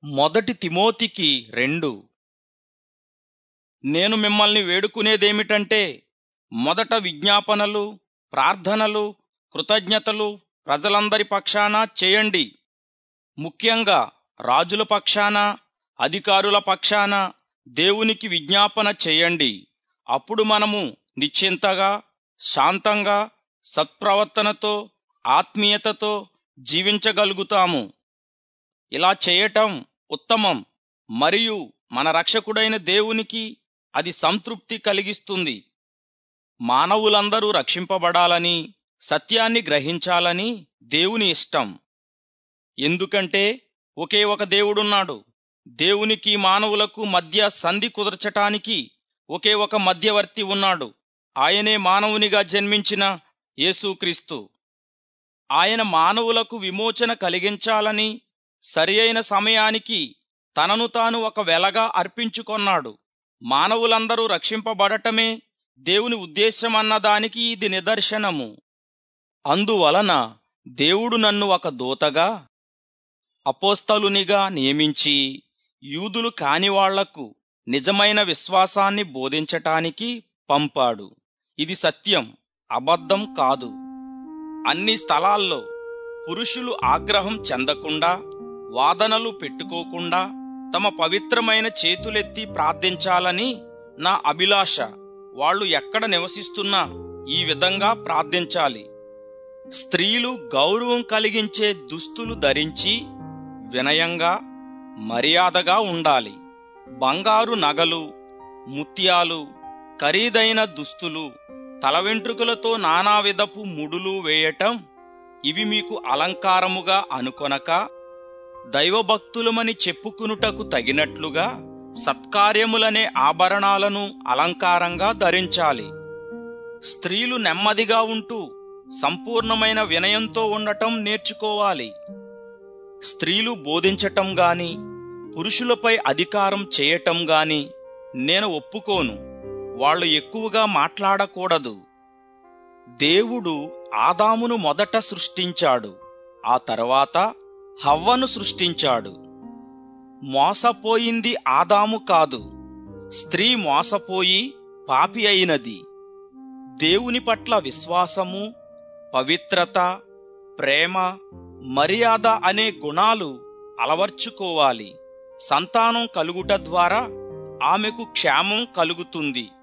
మొదటి తిమోతికి రెండు నేను మిమ్మల్ని వేడుకునేదేమిటంటే మొదట విజ్ఞాపనలు ప్రార్థనలు కృతజ్ఞతలు ప్రజలందరి పక్షాన చేయండి ముఖ్యంగా రాజుల పక్షాన అధికారుల పక్షాన దేవునికి విజ్ఞాపన చేయండి అప్పుడు మనము నిశ్చింతగా శాంతంగా సత్ప్రవర్తనతో ఆత్మీయతతో జీవించగలుగుతాము ఇలా చేయటం ఉత్తమం మరియు మన రక్షకుడైన దేవునికి అది సంతృప్తి కలిగిస్తుంది మానవులందరూ రక్షింపబడాలని సత్యాన్ని గ్రహించాలని దేవుని ఇష్టం ఎందుకంటే ఒకే ఒక దేవుడున్నాడు దేవునికి మానవులకు మధ్య సంధి కుదర్చటానికి ఒకే ఒక మధ్యవర్తి ఉన్నాడు ఆయనే మానవునిగా జన్మించిన యేసుక్రీస్తు ఆయన మానవులకు విమోచన కలిగించాలని సరియైన సమయానికి తనను తాను ఒక వెలగా అర్పించుకొన్నాడు మానవులందరూ రక్షింపబడటమే దేవుని ఉద్దేశమన్నదానికి ఇది నిదర్శనము అందువలన దేవుడు నన్ను ఒక దూతగా అపోస్తలునిగా నియమించి యూదులు కానివాళ్లకు నిజమైన విశ్వాసాన్ని బోధించటానికి పంపాడు ఇది సత్యం అబద్ధం కాదు అన్ని స్థలాల్లో పురుషులు ఆగ్రహం చెందకుండా వాదనలు పెట్టుకోకుండా తమ పవిత్రమైన చేతులెత్తి ప్రార్థించాలని నా అభిలాష వాళ్ళు ఎక్కడ నివసిస్తున్నా ఈ విధంగా ప్రార్థించాలి స్త్రీలు గౌరవం కలిగించే దుస్తులు ధరించి వినయంగా మర్యాదగా ఉండాలి బంగారు నగలు ముత్యాలు ఖరీదైన దుస్తులు తల వెంట్రుకలతో నానావిధపు ముడులు వేయటం ఇవి మీకు అలంకారముగా అనుకొనక దైవభక్తులమని చెప్పుకునుటకు తగినట్లుగా సత్కార్యములనే ఆభరణాలను అలంకారంగా ధరించాలి స్త్రీలు నెమ్మదిగా ఉంటూ సంపూర్ణమైన వినయంతో ఉండటం నేర్చుకోవాలి స్త్రీలు బోధించటం గాని పురుషులపై అధికారం చేయటం గాని నేను ఒప్పుకోను వాళ్ళు ఎక్కువగా మాట్లాడకూడదు దేవుడు ఆదామును మొదట సృష్టించాడు ఆ తర్వాత హవ్వను సృష్టించాడు మోసపోయింది ఆదాము కాదు స్త్రీ మోసపోయి పాపి అయినది దేవుని పట్ల విశ్వాసము పవిత్రత ప్రేమ మర్యాద అనే గుణాలు అలవర్చుకోవాలి సంతానం కలుగుట ద్వారా ఆమెకు క్షేమం కలుగుతుంది